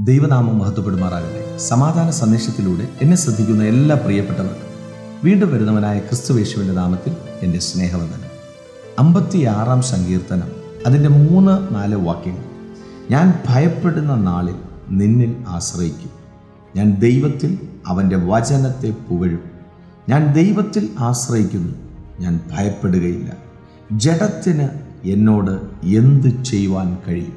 ദൈവനാമം മഹത്വപ്പെടുമാറാകട്ടെ സമാധാന സന്ദേശത്തിലൂടെ എന്നെ ശ്രദ്ധിക്കുന്ന എല്ലാ പ്രിയപ്പെട്ടവർക്കും വീണ്ടും വരുന്നവനായ ക്രിസ്തുവേശുവിൻ്റെ നാമത്തിൽ എൻ്റെ സ്നേഹവന്ദനം അമ്പത്തിയാറാം സങ്കീർത്തനം അതിൻ്റെ മൂന്ന് നാല് വാക്യങ്ങൾ ഞാൻ ഭയപ്പെടുന്ന നാളിൽ നിന്നിൽ ആശ്രയിക്കും ഞാൻ ദൈവത്തിൽ അവൻ്റെ വചനത്തെ പുകഴും ഞാൻ ദൈവത്തിൽ ആശ്രയിക്കുന്നു ഞാൻ ഭയപ്പെടുകയില്ല ജഡത്തിന് എന്നോട് എന്ത് ചെയ്യുവാൻ കഴിയും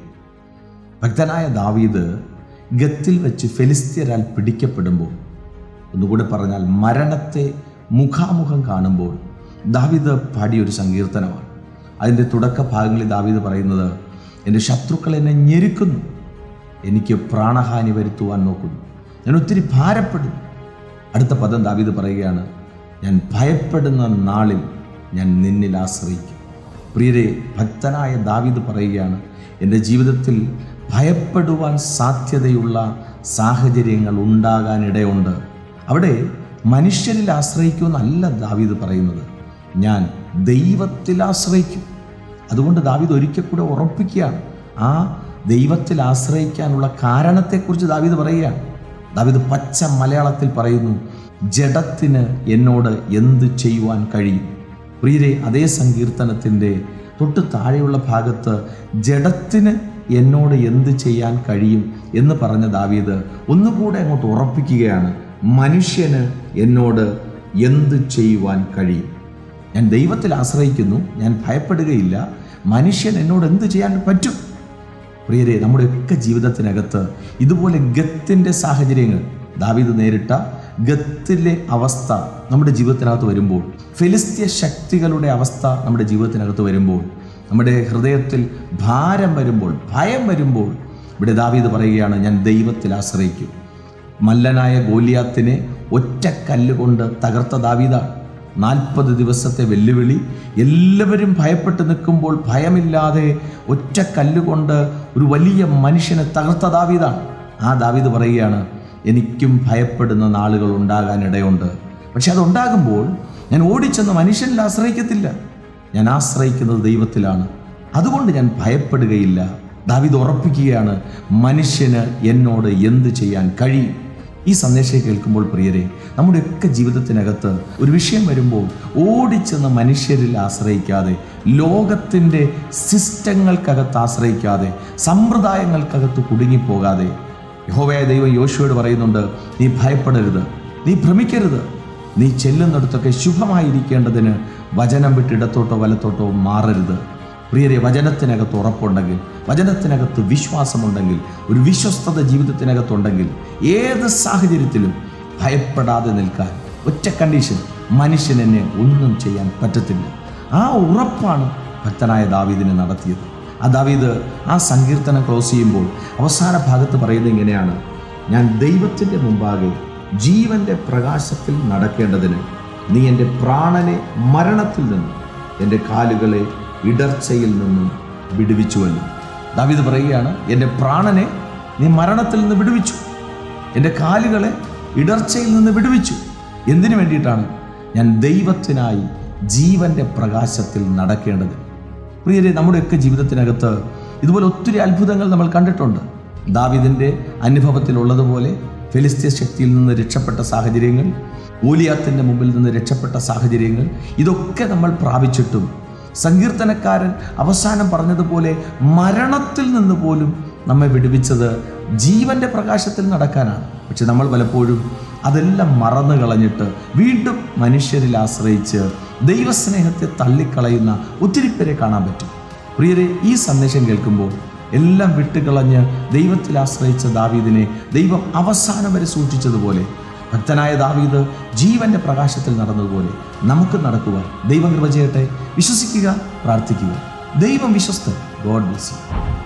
ഭക്തനായ ദാവീദ് ഗത്തിൽ വെച്ച് ഫെലിസ്ത്യരാൽ പിടിക്കപ്പെടുമ്പോൾ ഒന്നുകൂടെ പറഞ്ഞാൽ മരണത്തെ മുഖാമുഖം കാണുമ്പോൾ ദാവീദ് പാടിയൊരു സങ്കീർത്തനമാണ് അതിൻ്റെ തുടക്ക ഭാഗങ്ങളിൽ ദാവീദ് പറയുന്നത് എൻ്റെ ശത്രുക്കൾ എന്നെ ഞെരുക്കുന്നു എനിക്ക് പ്രാണഹാനി വരുത്തുവാൻ നോക്കുന്നു ഞാൻ ഒത്തിരി ഭാരപ്പെടുന്നു അടുത്ത പദം ദാവീദ് പറയുകയാണ് ഞാൻ ഭയപ്പെടുന്ന നാളിൽ ഞാൻ നിന്നിൽ ആശ്രയിക്കും പ്രിയരെ ഭക്തനായ ദാവീദ് പറയുകയാണ് എൻ്റെ ജീവിതത്തിൽ ഭയപ്പെടുവാൻ സാധ്യതയുള്ള സാഹചര്യങ്ങൾ ഉണ്ടാകാനിടയുണ്ട് അവിടെ മനുഷ്യരിൽ ആശ്രയിക്കുമെന്നല്ല ദാവീദ് പറയുന്നത് ഞാൻ ദൈവത്തിൽ ആശ്രയിക്കും അതുകൊണ്ട് ദാവീദ് ഒരിക്കൽ കൂടെ ഉറപ്പിക്കുകയാണ് ആ ദൈവത്തിൽ ആശ്രയിക്കാനുള്ള കാരണത്തെക്കുറിച്ച് ദാവീദ് പറയുകയാണ് ദാവീദ് പച്ച മലയാളത്തിൽ പറയുന്നു ജഡത്തിന് എന്നോട് എന്ത് ചെയ്യുവാൻ കഴിയും പ്രിയരെ അതേ സങ്കീർത്തനത്തിൻ്റെ തൊട്ട് താഴെയുള്ള ഭാഗത്ത് ജഡത്തിന് എന്നോട് എന്ത് ചെയ്യാൻ കഴിയും എന്ന് പറഞ്ഞ ദാവീദ് ഒന്നുകൂടെ അങ്ങോട്ട് ഉറപ്പിക്കുകയാണ് മനുഷ്യന് എന്നോട് എന്ത് ചെയ്യുവാൻ കഴിയും ഞാൻ ദൈവത്തിൽ ആശ്രയിക്കുന്നു ഞാൻ ഭയപ്പെടുകയില്ല മനുഷ്യൻ എന്നോട് എന്ത് ചെയ്യാൻ പറ്റും പ്രിയരെ നമ്മുടെയൊക്കെ ജീവിതത്തിനകത്ത് ഇതുപോലെ ഗത്തിൻ്റെ സാഹചര്യങ്ങൾ ദാവീദ് നേരിട്ട ഗത്തിലെ അവസ്ഥ നമ്മുടെ ജീവിതത്തിനകത്ത് വരുമ്പോൾ ഫിലിസ്തീയ ശക്തികളുടെ അവസ്ഥ നമ്മുടെ ജീവിതത്തിനകത്ത് വരുമ്പോൾ നമ്മുടെ ഹൃദയത്തിൽ ഭാരം വരുമ്പോൾ ഭയം വരുമ്പോൾ ഇവിടെ ദാവീദ് പറയുകയാണ് ഞാൻ ദൈവത്തിൽ ആശ്രയിക്കും മല്ലനായ ഗോലിയാത്തിനെ ഒറ്റ കല്ലുകൊണ്ട് തകർത്ത ദാവീദാണ് നാൽപ്പത് ദിവസത്തെ വെല്ലുവിളി എല്ലാവരും ഭയപ്പെട്ട് നിൽക്കുമ്പോൾ ഭയമില്ലാതെ ഒറ്റ കല്ലുകൊണ്ട് ഒരു വലിയ മനുഷ്യനെ തകർത്ത ദാവീദാണ് ആ ദാവീദ് പറയുകയാണ് എനിക്കും ഭയപ്പെടുന്ന നാളുകൾ ഉണ്ടാകാനിടയുണ്ട് പക്ഷെ അതുണ്ടാകുമ്പോൾ ഞാൻ ഓടിച്ചെന്ന് മനുഷ്യനിൽ ആശ്രയിക്കത്തില്ല ഞാൻ ആശ്രയിക്കുന്നത് ദൈവത്തിലാണ് അതുകൊണ്ട് ഞാൻ ഭയപ്പെടുകയില്ല ദാവീദ് ഉറപ്പിക്കുകയാണ് മനുഷ്യന് എന്നോട് എന്ത് ചെയ്യാൻ കഴിയും ഈ സന്ദേശം കേൾക്കുമ്പോൾ പ്രിയരെ നമ്മുടെയൊക്കെ ജീവിതത്തിനകത്ത് ഒരു വിഷയം വരുമ്പോൾ ഓടിച്ചെന്ന് മനുഷ്യരിൽ ആശ്രയിക്കാതെ ലോകത്തിൻ്റെ സിസ്റ്റങ്ങൾക്കകത്ത് ആശ്രയിക്കാതെ സമ്പ്രദായങ്ങൾക്കകത്ത് കുടുങ്ങിപ്പോകാതെ യഹോവയായ ദൈവം യോശുവോട് പറയുന്നുണ്ട് നീ ഭയപ്പെടരുത് നീ ഭ്രമിക്കരുത് നീ ചെല്ലുന്നിടത്തൊക്കെ ശുഭമായിരിക്കേണ്ടതിന് വചനം വിട്ട് ഇടത്തോട്ടോ വലത്തോട്ടോ മാറരുത് പ്രിയരെ വചനത്തിനകത്ത് ഉറപ്പുണ്ടെങ്കിൽ വചനത്തിനകത്ത് വിശ്വാസമുണ്ടെങ്കിൽ ഒരു വിശ്വസ്തത ജീവിതത്തിനകത്തുണ്ടെങ്കിൽ ഏത് സാഹചര്യത്തിലും ഭയപ്പെടാതെ നിൽക്കാൻ ഒറ്റ കണ്ടീഷൻ മനുഷ്യൻ എന്നെ ഒന്നും ചെയ്യാൻ പറ്റത്തില്ല ആ ഉറപ്പാണ് ഭക്തനായ ദാവീദിനെ നടത്തിയത് ആ ദാവീദ് ആ സങ്കീർത്തനം ക്ലോസ് ചെയ്യുമ്പോൾ അവസാന ഭാഗത്ത് പറയുന്നത് ഇങ്ങനെയാണ് ഞാൻ ദൈവത്തിൻ്റെ മുമ്പാകെ ജീവന്റെ പ്രകാശത്തിൽ നടക്കേണ്ടതിന് നീ എൻ്റെ പ്രാണനെ മരണത്തിൽ നിന്നും എൻ്റെ കാലുകളെ ഇടർച്ചയിൽ നിന്നും വിടുവിച്ചുവല്ലോ ദാവീദ് പറയുകയാണ് എൻ്റെ പ്രാണനെ നീ മരണത്തിൽ നിന്ന് വിടുവിച്ചു എൻ്റെ കാലുകളെ ഇടർച്ചയിൽ നിന്ന് വിടുവിച്ചു എന്തിനു വേണ്ടിയിട്ടാണ് ഞാൻ ദൈവത്തിനായി ജീവന്റെ പ്രകാശത്തിൽ നടക്കേണ്ടത് പ്രിയരെ നമ്മുടെയൊക്കെ ജീവിതത്തിനകത്ത് ഇതുപോലെ ഒത്തിരി അത്ഭുതങ്ങൾ നമ്മൾ കണ്ടിട്ടുണ്ട് ദാവിദിൻ്റെ അനുഭവത്തിലുള്ളതുപോലെ ഫെലിസ്തീയ ശക്തിയിൽ നിന്ന് രക്ഷപ്പെട്ട സാഹചര്യങ്ങൾ ഊലിയാത്തിൻ്റെ മുമ്പിൽ നിന്ന് രക്ഷപ്പെട്ട സാഹചര്യങ്ങൾ ഇതൊക്കെ നമ്മൾ പ്രാപിച്ചിട്ടും സങ്കീർത്തനക്കാരൻ അവസാനം പറഞ്ഞതുപോലെ മരണത്തിൽ നിന്ന് പോലും നമ്മെ വിടുവിച്ചത് ജീവന്റെ പ്രകാശത്തിൽ നടക്കാനാണ് പക്ഷെ നമ്മൾ പലപ്പോഴും അതെല്ലാം മറന്നു കളഞ്ഞിട്ട് വീണ്ടും മനുഷ്യരിൽ ആശ്രയിച്ച് ദൈവസ്നേഹത്തെ തള്ളിക്കളയുന്ന ഒത്തിരി പേരെ കാണാൻ പറ്റും പ്രിയരെ ഈ സന്ദേശം കേൾക്കുമ്പോൾ എല്ലാം വിട്ടുകളഞ്ഞ് ദൈവത്തിൽ ആശ്രയിച്ച ദാവീദിനെ ദൈവം അവസാനം വരെ സൂക്ഷിച്ചതുപോലെ ഭക്തനായ ദാവീദ് ജീവന്റെ പ്രകാശത്തിൽ നടന്നതുപോലെ നമുക്ക് നടക്കുവാൻ ദൈവം കൃപ ചെയ്യട്ടെ വിശ്വസിക്കുക പ്രാർത്ഥിക്കുക ദൈവം വിശ്വസ്തൻ ഗോഡ് ബ്ലസ് യു